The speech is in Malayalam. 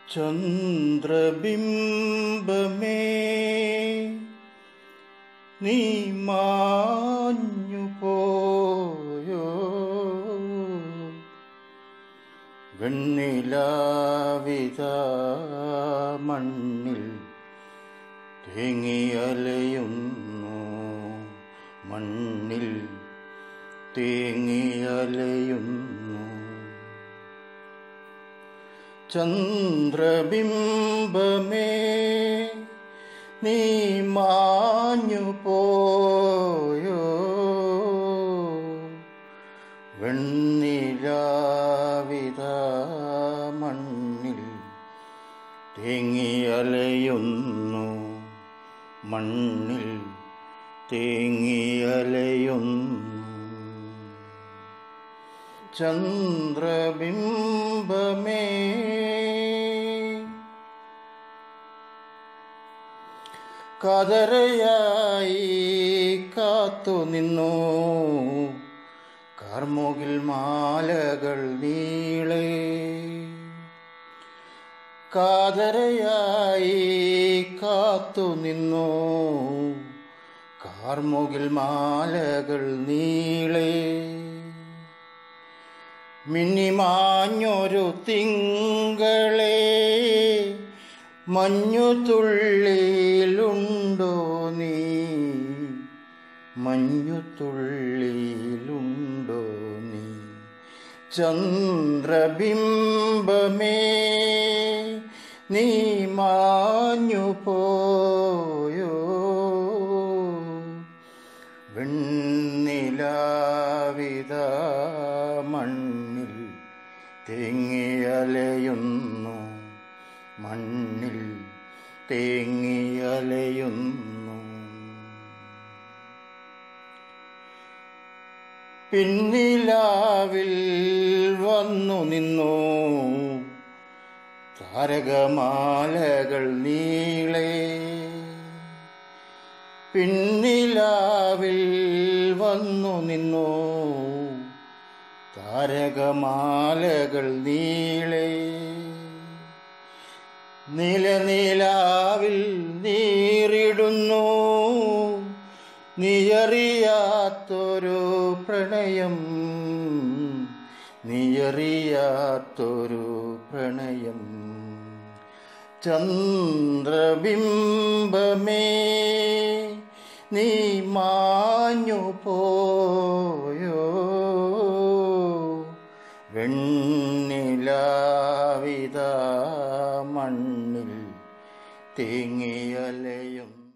ചന്ദ്രബിംബമേ നീ മാഞ്ഞു പോയോ വെണ്ണിലാവിത മണ്ണിൽ തേങ്ങിയലയുന്നു മണ്ണിൽ തേങ്ങിയലയുന്നു ചന്ദ്രബിംബമേ നീ മാഞ്ഞു പോയോ വെണ്ണിലാവിത മണ്ണിൽ തേങ്ങിയലയുന്നു മണ്ണിൽ തേങ്ങിയലയുന്നു ചന്ദ്രബിംബമേ കതറയായി കാത്തു നിന്നു കാർമുകിൽ മാലകൾ നീളെ കാതരയായി കാത്തു നിന്നു കാർമുകിൽ മാലകൾ നീളെ മിന്നിമാഞ്ഞൊരു തിങ്കളെ മഞ്ഞു തുള്ളിയിലുണ്ടോ നീ മഞ്ഞു തുള്ളിയിലുണ്ടോ നീ ചന്ദ്രബിംബമേ നീ മാഞ്ഞു പോയോ വെണ്ണിലാവിത മണ്ണിൽ തേങ്ങിയലയുന്നു മണ്ണിൽ തേങ്ങിയലയുന്നു പിന്നിലാവിൽ വന്നു നിന്നു താരകമാലകൾ നീളെ പിന്നിലാവിൽ വന്നു നിന്നു താരകമാലകൾ നീളെ നിലനിലാവിൽ നീറിടുന്നു നീയറിയാത്തൊരു പ്രണയം നീയറിയാത്തൊരു പ്രണയം ചന്ദ്രബിംബമേ നീ മാഞ്ഞു പോയോ വെണ്ണിലാവിത മണ്ണിൽ തേങ്ങിയലയും